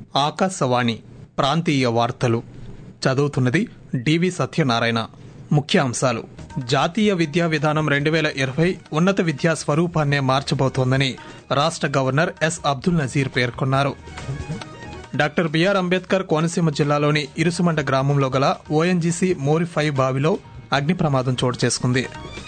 ఆకాశవాణి ప్రాంతీయ వార్తలు చదువుతున్నది డివి సత్యనారాయణ ముఖ్యాంశాలు జాతీయ విద్యా విధానం రెండు వేల ఇరవై ఉన్నత విద్యా స్వరూపాన్నే మార్చబోతోందని రాష్ట్ర గవర్నర్ ఎస్ అబ్దుల్ నజీర్ పేర్కొన్నారు డాక్టర్ బిఆర్ అంబేద్కర్ కోనసీమ జిల్లాలోని ఇరుసుమండ గ్రామంలో గల ఓఎన్జీసీ మోరిఫై బావిలో అగ్ని ప్రమాదం చోటు చేసుకుంది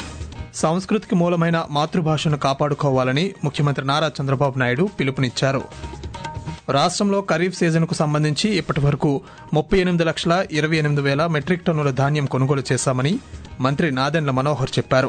సంస్కృతికి మూలమైన మాతృభాషను కాపాడుకోవాలని ముఖ్యమంత్రి నారా చంద్రబాబు నాయుడు పిలుపునిచ్చారు రాష్ట్రంలో ఖరీఫ్ సీజన్కు సంబంధించి ఇప్పటి వరకు ముప్పై ఎనిమిది లక్షల ఇరవై ఎనిమిది వేల మెట్రిక్ టన్నుల ధాన్యం కొనుగోలు చేశామని మంత్రి నాదెండ్ల మనోహర్ చెప్పారు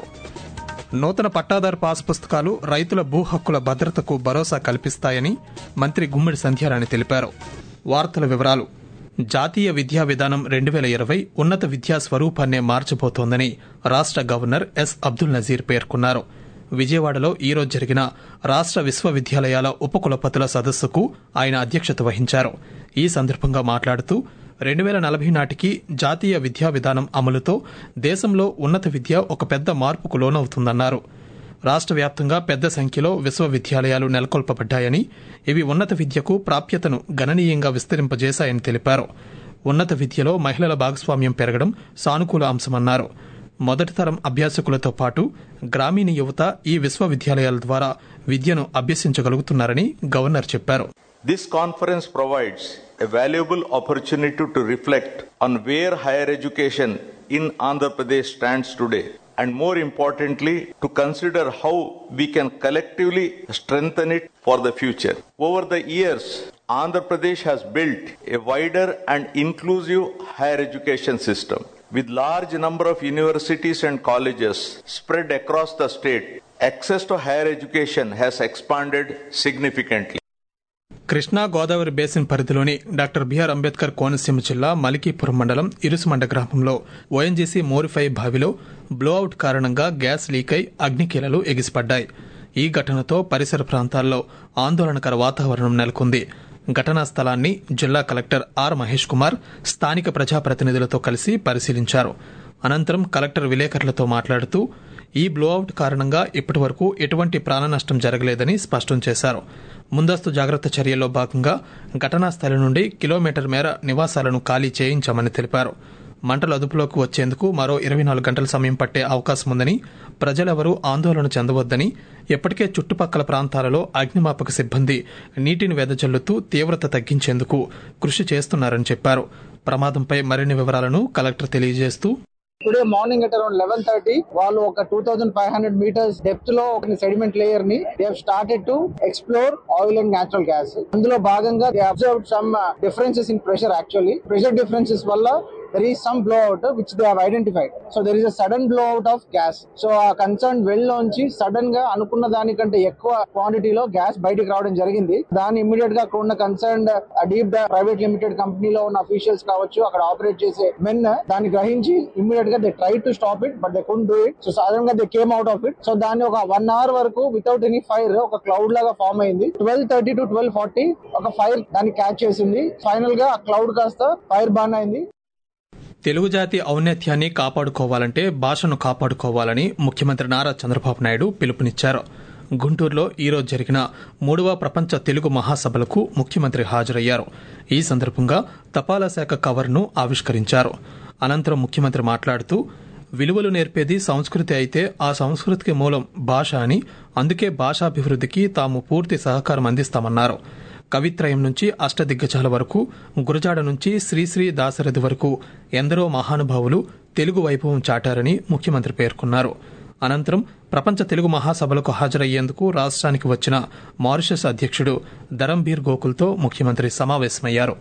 నూతన పట్టాదారు పాస్ పుస్తకాలు రైతుల భూ హక్కుల భద్రతకు భరోసా కల్పిస్తాయని మంత్రి గుమ్మిడి సంధ్యారాణి తెలిపారు వార్తల వివరాలు జాతీయ విద్యా విధానం రెండు వేల ఇరవై ఉన్నత విద్యా స్వరూపాన్నే మార్చబోతోందని రాష్ట్ర గవర్నర్ ఎస్ అబ్దుల్ నజీర్ పేర్కొన్నారు విజయవాడలో ఈరోజు జరిగిన రాష్ట్ర విశ్వవిద్యాలయాల ఉపకులపతుల సదస్సుకు ఆయన అధ్యక్షత వహించారు ఈ సందర్భంగా మాట్లాడుతూ రెండు వేల నలభై నాటికి జాతీయ విద్యా విధానం అమలుతో దేశంలో ఉన్నత విద్య ఒక పెద్ద మార్పుకు లోనవుతుందన్నారు రాష్ట్ర వ్యాప్తంగా పెద్ద సంఖ్యలో విశ్వవిద్యాలయాలు నెలకొల్పబడ్డాయని ఇవి ఉన్నత విద్యకు ప్రాప్యతను గణనీయంగా విస్తరింపజేశాయని తెలిపారు ఉన్నత విద్యలో మహిళల భాగస్వామ్యం పెరగడం సానుకూల అంశమన్నారు మొదటి తరం అభ్యాసకులతో పాటు గ్రామీణ యువత ఈ విశ్వవిద్యాలయాల ద్వారా విద్యను అభ్యసించగలుగుతున్నారని గవర్నర్ చెప్పారు This conference provides a valuable opportunity to reflect on where higher education in Andhra Pradesh stands today and more importantly to consider how we can collectively strengthen it for the future. Over the years, Andhra Pradesh has built a wider and inclusive higher education system. With large number of universities and colleges spread across the state, access to higher education has expanded significantly. Krishna Godavari basin పరిధిలోని doctor BR Ambedkar Konaseema జిల్లా మలికీపురం మండలం ఇరుసుమండ గ్రామంలో ONGC మోరిఫై బావిలో blowout కారణంగా gas leak అయి అగ్నికీలలు ఎగిసిపడ్డాయి ఈ ఘటనతో పరిసర ప్రాంతాల్లో ఆందోళనకర వాతావరణం నెలకొంది ఘటనా స్థలాన్ని జిల్లా కలెక్టర్ ఆర్ మహేష్ కుమార్ స్థానిక ప్రజాప్రతినిధులతో కలిసి పరిశీలించారు అనంతరం కలెక్టర్ విలేకరులతో మాట్లాడుతూ ఈ బ్లోఅవుట్ కారణంగా ఇప్పటి వరకు ఎటువంటి ప్రాణ నష్టం జరగలేదని స్పష్టం చేశారు ముందస్తు జాగ్రత్త చర్యల్లో భాగంగా ఘటనా స్థలం నుండి కిలోమీటర్ మేర నివాసాలను ఖాళీ చేయించామని తెలిపారు మంటలు అదుపులోకి వచ్చేందుకు మరో ఇరవై నాలుగు గంటల సమయం పట్టే అవకాశం ఉందని ప్రజలెవరూ ఆందోళన చెందవద్దని ఎప్పటికే చుట్టుపక్కల ప్రాంతాలలో అగ్నిమాపక సిబ్బంది నీటిని వెదజల్లుతూ తీవ్రత తగ్గించేందుకు కృషి చేస్తున్నారని చెప్పారు ప్రమాదంపై మరిన్ని వివరాలను కలెక్టర్ తెలియజేస్తూ today morning at around eleven thirty వాళ్ళు ఒక two thousand five hundred meters depth లో ఒక సెడిమెంట్ లేయర్ ని they started to explore oil and natural gas అందులో భాగంగా they observe some differences in pressure actually pressure differences వల్ల there is some blowout which they have identified. So there is a sudden blowout of gas. So ఆ concern well లోంచి sudden గా అనుకున్న దానికంటే ఎక్కువ క్వాంటిటీలో గ్యాస్ బయటికి రావడం జరిగింది దాన్ని ఇమీడియట్ గా అక్కడ ఉన్న కన్సర్న్ డీప్ ప్రైవేట్ లిమిటెడ్ కంపెనీలో ఉన్న అఫీషియల్స్ కావచ్చు అక్కడ ఆపరేట్ చేసే మెన్ దాన్ని గ్రహించి ఇమీడియట్ గా they try to stop it but they couldn't do it so sudden గా they came out of it so దాన్ని ఒక వన్ అవర్ వరకు వితౌట్ ఎనీ ఫైర్ ఒక క్లౌడ్ లాగా ఫామ్ అయింది twelve thirty to twelve forty ఒక fire దాన్ని catch చేసింది ఫైనల్ గా ఆ క్లౌడ్ కాస్త ఫైర్ బాన్ అయింది తెలుగు జాతి ఔన్నత్యాన్ని కాపాడుకోవాలంటే భాషను కాపాడుకోవాలని ముఖ్యమంత్రి నారా చంద్రబాబు నాయుడు పిలుపునిచ్చారు గుంటూరులో ఈరోజు జరిగిన మూడవ ప్రపంచ తెలుగు మహాసభలకు ముఖ్యమంత్రి హాజరయ్యారు ఈ సందర్భంగా తపాలా శాఖ కవర్ను ఆవిష్కరించారు అనంతరం ముఖ్యమంత్రి మాట్లాడుతూ విలువలు నేర్పేది సంస్కృతి అయితే ఆ సంస్కృతికి మూలం భాష అని అందుకే భాషాభివృద్ధికి తాము పూర్తి సహకారం అందిస్తామన్నారు కవిత్రయం నుంచి అష్టదిగ్గజాల వరకు గురజాడ నుంచి శ్రీశ్రీ దాశరథి వరకు ఎందరో మహానుభావులు తెలుగు వైభవం చాటారని ముఖ్యమంత్రి పేర్కొన్నారు అనంతరం ప్రపంచ తెలుగు మహాసభలకు హాజరయ్యేందుకు రాష్ట్రానికి వచ్చిన మారిషస్ అధ్యక్షుడు ధరంబీర్ గోకుల్తో ముఖ్యమంత్రి సమావేశమయ్యారు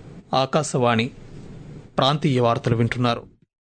ఆకాశవాణి ప్రాంతీయ వార్తలు వింటున్నారు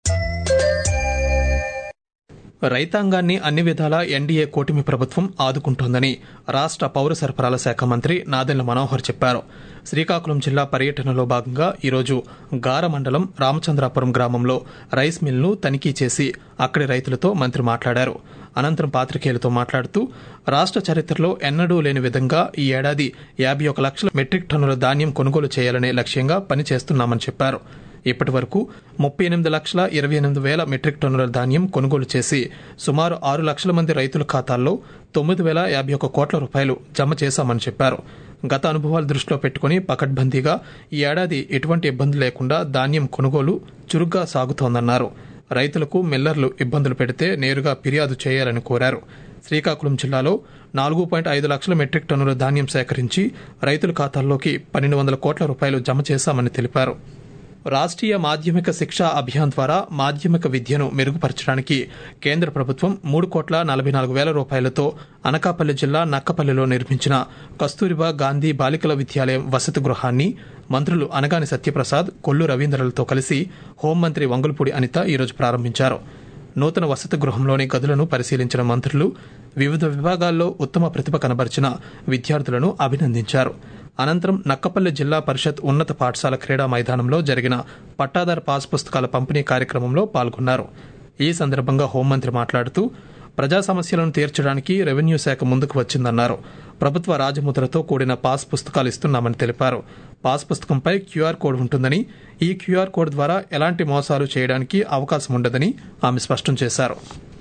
రైతాంగాన్ని అన్ని విధాలా ఎన్డీఏ కూటమి ప్రభుత్వం ఆదుకుంటోందని రాష్ట్ర పౌర సరఫరాల శాఖ మంత్రి నాదెళ్ల మనోహర్ చెప్పారు శ్రీకాకుళం జిల్లా పర్యటనలో భాగంగా ఈరోజు గార మండలం రామచంద్రాపురం గ్రామంలో రైస్ మిల్ను తనిఖీ చేసి అక్కడి రైతులతో మంత్రి మాట్లాడారు అనంతరం పాత్రికేయులతో మాట్లాడుతూ రాష్ట్ర చరిత్రలో ఎన్నడూ లేని విధంగా ఈ ఏడాది యాభై ఒక లక్షల మెట్రిక్ టన్నుల ధాన్యం కొనుగోలు చేయాలనే లక్ష్యంగా పనిచేస్తున్నామని చెప్పారు ఇప్పటి వరకు ముప్పై ఎనిమిది లక్షల ఇరవై ఎనిమిది వేల మెట్రిక్ టన్నుల ధాన్యం కొనుగోలు చేసి సుమారు ఆరు లక్షల మంది రైతుల ఖాతాల్లో తొమ్మిది వేల యాభై ఒక్క కోట్ల రూపాయలు జమ చేశామని చెప్పారు గత అనుభవాలు దృష్టిలో పెట్టుకుని పకడ్బందీగా ఈ ఏడాది ఎటువంటి ఇబ్బంది లేకుండా ధాన్యం కొనుగోలు చురుగ్గా సాగుతోందన్నారు రైతులకు మిల్లర్లు ఇబ్బందులు పెడితే నేరుగా ఫిర్యాదు చేయాలని కోరారు శ్రీకాకుళం జిల్లాలో నాలుగు పాయింట్ ఐదు లక్షల మెట్రిక్ టన్నుల ధాన్యం సేకరించి రైతుల ఖాతాల్లోకి పన్నెండు వందల కోట్ల రూపాయలు జమ చేశామని తెలిపారు రాష్ట్రీయ మాధ్యమిక శిక్షా అభియాన్ ద్వారా మాధ్యమిక విద్యను మెరుగుపరచడానికి కేంద్ర ప్రభుత్వం మూడు కోట్ల నలభై నాలుగు వేల రూపాయలతో అనకాపల్లి జిల్లా నక్కపల్లిలో నిర్మించిన కస్తూరిబా గాంధీ బాలికల విద్యాలయం వసతి గృహాన్ని మంత్రులు అనగాని సత్యప్రసాద్ కొల్లు రవీంద్రలతో కలిసి హోంమంత్రి వంగులపూడి అనిత ఈరోజు ప్రారంభించారు నూతన వసతి గృహంలోని గదులను పరిశీలించిన మంత్రులు వివిధ విభాగాల్లో ఉత్తమ ప్రతిభ కనబరిచిన విద్యార్థులను అభినందించారు అనంతరం నక్కపల్లి జిల్లా పరిషత్ ఉన్నత పాఠశాల క్రీడా మైదానంలో జరిగిన పట్టాదార్ పాస్ పుస్తకాల పంపిణీ కార్యక్రమంలో పాల్గొన్నారు ఈ సందర్భంగా హోంమంత్రి మాట్లాడుతూ ప్రజా సమస్యలను తీర్చడానికి రెవెన్యూ శాఖ ముందుకు వచ్చిందన్నారు ప్రభుత్వ రాజముద్రతో కూడిన పాస్ పుస్తకాలు ఇస్తున్నామని తెలిపారు పాస్ పుస్తకంపై క్యూఆర్ కోడ్ ఉంటుందని ఈ క్యూఆర్ కోడ్ ద్వారా ఎలాంటి మోసాలు చేయడానికి అవకాశం ఉండదని ఆమె స్పష్టం చేశారు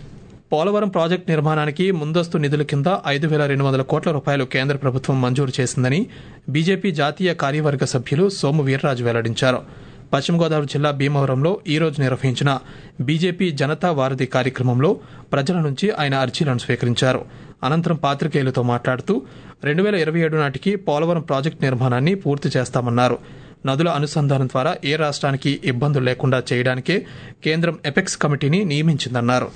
పోలవరం ప్రాజెక్టు నిర్మాణానికి ముందస్తు నిధుల కింద ఐదు వేల రెండు వందల కోట్ల రూపాయలు కేంద్ర ప్రభుత్వం మంజూరు చేసిందని బీజేపీ జాతీయ కార్యవర్గ సభ్యులు సోము వీర్రాజు వెల్లడించారు పశ్చిమ గోదావరి జిల్లా భీమవరంలో ఈ రోజు నిర్వహించిన బీజేపీ జనతా వారధి కార్యక్రమంలో ప్రజల నుంచి ఆయన అర్జీలను స్వీకరించారు అనంతరం పాత్రికేయులతో మాట్లాడుతూ రెండు వేల ఇరవై ఏడు నాటికి పోలవరం ప్రాజెక్టు నిర్మాణాన్ని పూర్తి చేస్తామన్నారు నదుల అనుసంధానం ద్వారా ఏ రాష్ట్రానికి ఇబ్బందులు లేకుండా చేయడానికే కేంద్రం ఎపెక్స్ కమిటీని నియమించిందన్నారు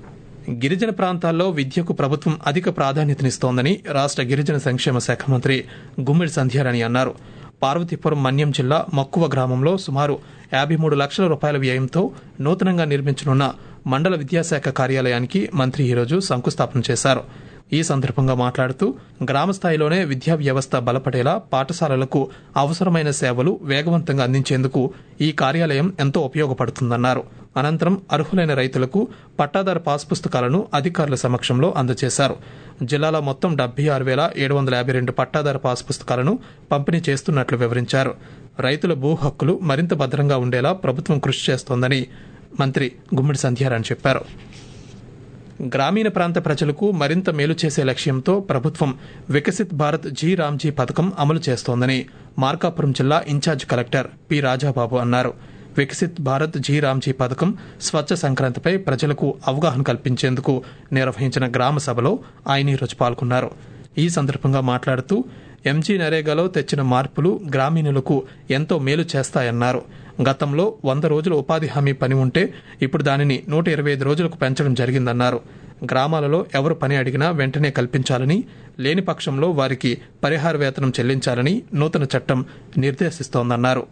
గిరిజన ప్రాంతాల్లో విద్యకు ప్రభుత్వం అధిక ప్రాధాన్యతనిస్తోందని రాష్ట్ర గిరిజన సంక్షేమ శాఖ మంత్రి గుమ్మిడి సంధ్యారాణి అన్నారు పార్వతీపురం మన్యం జిల్లా మక్కువ గ్రామంలో సుమారు యాభై మూడు లక్షల రూపాయల వ్యయంతో నూతనంగా నిర్మించనున్న మండల విద్యాశాఖ కార్యాలయానికి మంత్రి ఈరోజు శంకుస్థాపన చేశారు ఈ సందర్భంగా మాట్లాడుతూ గ్రామ స్థాయిలోనే విద్యా వ్యవస్థ బలపడేలా పాఠశాలలకు అవసరమైన సేవలు వేగవంతంగా అందించేందుకు ఈ కార్యాలయం ఎంతో ఉపయోగపడుతుందన్నారు అనంతరం అర్హులైన రైతులకు పట్టాదారు పాస్ పుస్తకాలను అధికారుల సమక్షంలో అందజేశారు జిల్లాలో మొత్తం డెబ్బై ఆరు వేల ఏడు వందల యాభై రెండు పట్టాదారు పాస్ పుస్తకాలను పంపిణీ చేస్తున్నట్లు వివరించారు రైతుల భూ హక్కులు మరింత భద్రంగా ఉండేలా ప్రభుత్వం కృషి చేస్తోందని మంత్రి గుమ్మిడి సంధ్యారాణి చెప్పారు గ్రామీణ ప్రాంత ప్రజలకు మరింత మేలు చేసే లక్ష్యంతో ప్రభుత్వం వికసిత్ భారత్ జీ రామ్జీ పథకం అమలు చేస్తోందని మార్కాపురం జిల్లా ఇన్ఛార్జ్ కలెక్టర్ పి రాజాబాబు అన్నారు వికసిత్ భారత్ జీ రామ్జీ పథకం స్వచ్ఛ సంక్రాంతిపై ప్రజలకు అవగాహన కల్పించేందుకు నిర్వహించిన గ్రామ సభలో ఆయన ఈరోజు పాల్గొన్నారు ఈ సందర్భంగా మాట్లాడుతూ ఎంజీ నరేగాలో తెచ్చిన మార్పులు గ్రామీణులకు ఎంతో మేలు చేస్తాయన్నారు గతంలో వంద రోజుల ఉపాధి హామీ పని ఉంటే ఇప్పుడు దానిని నూట ఇరవై ఐదు రోజులకు పెంచడం జరిగిందన్నారు గ్రామాలలో ఎవరు పని అడిగినా వెంటనే కల్పించాలని లేని పక్షంలో వారికి పరిహార వేతనం చెల్లించాలని నూతన చట్టం నిర్దేశిస్తోందన్నారు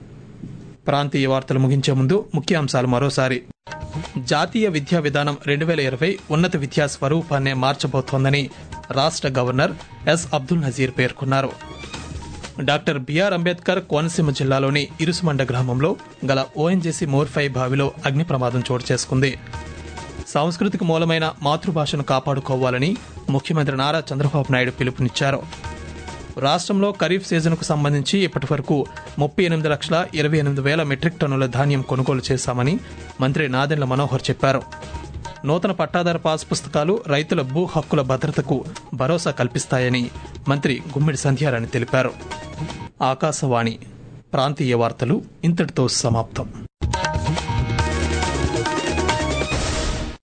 ప్రాంతీయ వార్తలు ముగించే ముందు ముఖ్యాంశాలు మరోసారి జాతీయ విద్యా విధానం రెండు వేల ఇరవై ఉన్నత విద్యా స్వరూపాన్నే మార్చబోతోందని రాష్ట్ర గవర్నర్ ఎస్ అబ్దుల్ నజీర్ పేర్కొన్నారు డాక్టర్ బిఆర్ అంబేద్కర్ కోనసీమ జిల్లాలోని ఇరుసుమండ గ్రామంలో గల ఓఎన్జీసీ మోర్ఫై బావిలో అగ్ని ప్రమాదం చోటు చేసుకుంది సాంస్కృతిక మూలమైన మాతృభాషను కాపాడుకోవాలని ముఖ్యమంత్రి నారా చంద్రబాబు నాయుడు పిలుపునిచ్చారు రాష్ట్రంలో ఖరీఫ్ సీజన్కు సంబంధించి ఇప్పటి వరకు ముప్పై ఎనిమిది లక్షల ఇరవై ఎనిమిది వేల మెట్రిక్ టన్నుల ధాన్యం కొనుగోలు చేశామని మంత్రి నాదెండ్ల మనోహర్ చెప్పారు నూతన పట్టాదారు పాస్ పుస్తకాలు రైతుల భూ హక్కుల భద్రతకు భరోసా కల్పిస్తాయని మంత్రి గుమ్మిడి సంధ్యారాణి తెలిపారు ఆకాశవాణి ప్రాంతీయ వార్తలు ఇంతటితో సమాప్తం